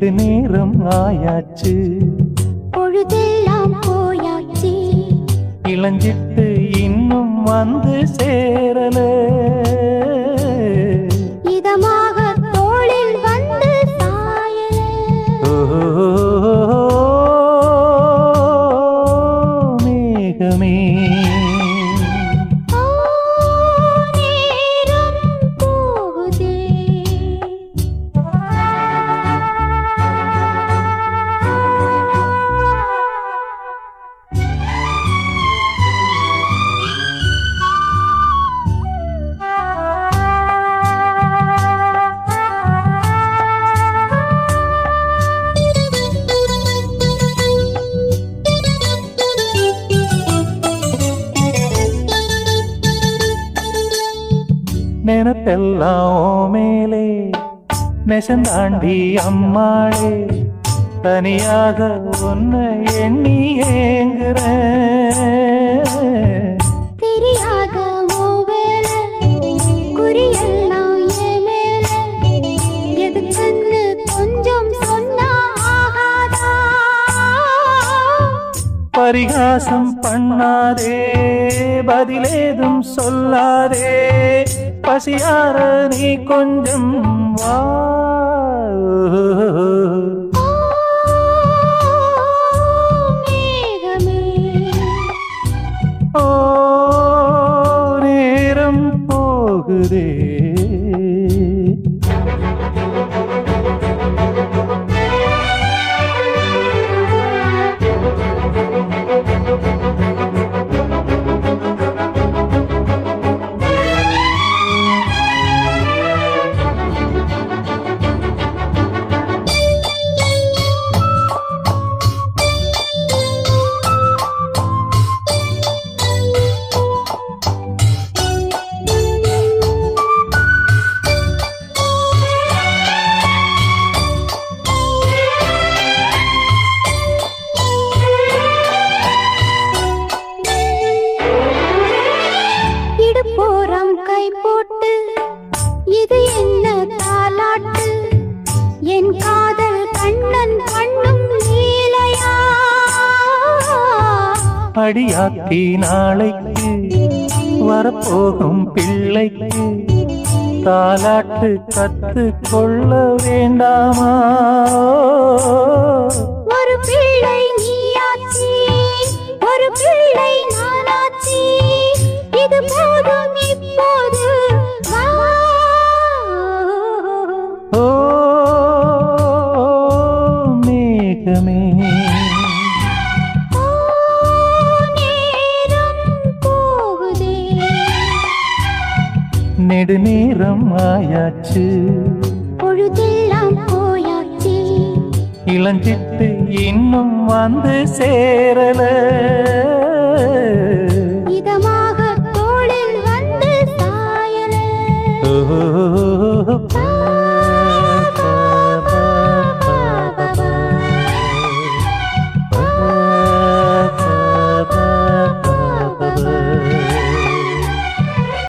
நெடுநேரம் ஆயாச்சு பொழுதெல்லாம் போயாச்சு இளஞ்சிட்டு இன்னும் வந்து சேரல இதமாக தோளில் வந்து சாயல ஓ, மேகமே ஓ, நேரம் போகுதே நினப்பெல்லாம் ஓ மேலே நெசந்தாண்டி அம்மாளே தனியாக ஒன்ன எண்ணி ஏங்குற தெரியாத ஓவேல குறியெல்லாம் என் மேல எதுக்குன்னு கொஞ்சம் சொன்னா ஆகாதா பரிகாசம் பண்ணாதே பதிலேதும் சொல்லாதே பசியார நீ கொஞ்சம் வா ஓ, மேகமே ஓ நேரம் போகுதே இடுப்போரம் கை போட்டு இது என்ன தாலாட்டு என் காதல் கண்ணன் பண்ணும் லீலையா அடியாத்தி நாளைக்கு வரப்போகும் பிள்ளைக்கு தாலாட்டு கத்து கொள்ள வேண்டாமா ஒரு பிள்ளை நீயாச்சி ஒரு பிள்ளை நானாச்சி இது போதும் இப்போது வா. ஓ மேகமே ஓ, நேரம் போகுதே நெடுநேரம் ஆயாச்சு பொழுதெல்லாம் போயாச்சு இளஞ்சிட்டு இன்னும் வந்து சேரல